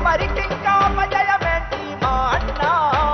ఎవరికింకా అపజయమేంటి మా అన్నా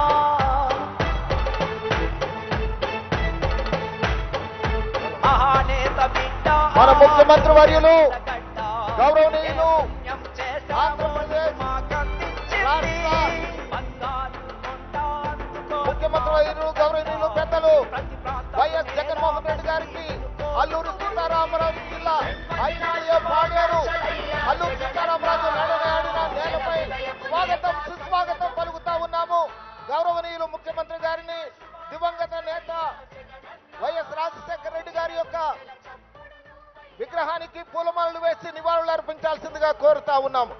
మహానేత బిడ్డ మన ముఖ్యమంత్రి వర్యులు గడ్డ గౌరవనీయులు పుణ్యం చేశాము ఆంధ్రప్రదేశ్ మాకందించింది రాష్ట్ర బంగారు కొండ అందుకో ముఖ్యమంత్రి వర్యులు గౌరవనీయులు పెద్దలు ప్రతి ప్రాంతం వైఎస్ జగన్మోహన్ రెడ్డి గారికి అల్లూరు సీతారామరాజు జిల్లా ఐనాడియో పాడేరు అల్లూరు సీతారామరాజు నడనాడిన నేలపై స్వాగతం సుస్వాగతం పలుకుతా ఉన్నాము గౌరవనీయులు ముఖ్యమంత్రి గారిని దివంగత నేత వైఎస్ రాజశేఖర రెడ్డి గారి యొక్క విగ్రహానికి పూలమాలలు వేసి నివాళులు అర్పించాల్సిందిగా కోరుతా ఉన్నాము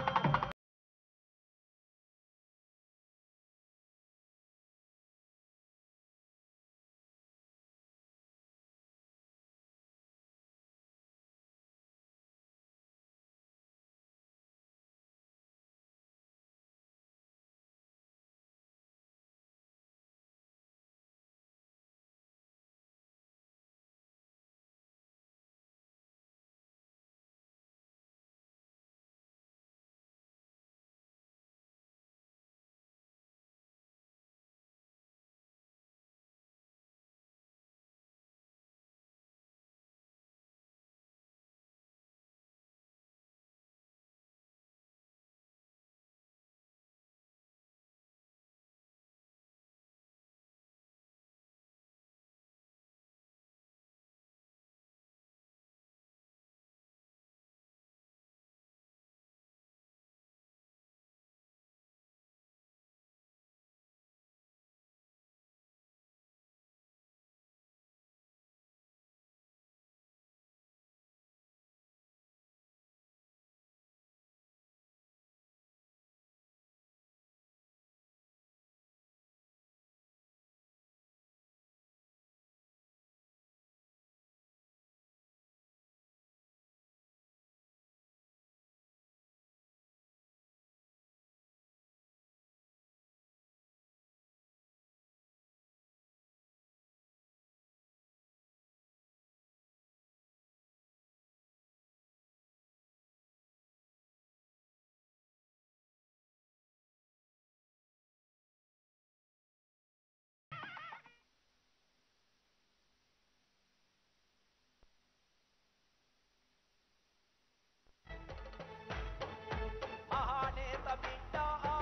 మహానేత బిడ్డ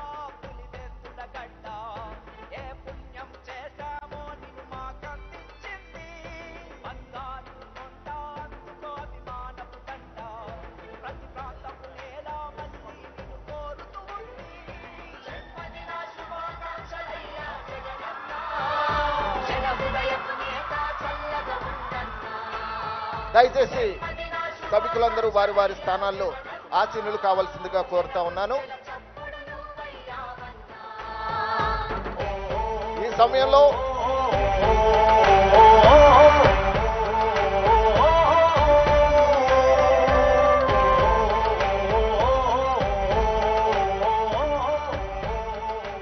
పులివెందుల గడ్డ ఏ పుణ్యం చేశామో నిన్ను మాకందించింది బంగారు కొండ అందుకో విమానపు దండ ప్రతి ప్రాంతపు నేల మళ్ళీ నిన్ను కోరుతూ ఉంది జన్మదిన శుభాకాంక్షలయ్యా జగనన్న జన హృదయపు నేత చల్లగా ఉండన్నా దయచేసి సభికులందరూ వారి వారి స్థానాల్లో ఆసీనులు కావాల్సిందిగా కోరుతా ఉన్నాను ఈ సమయంలో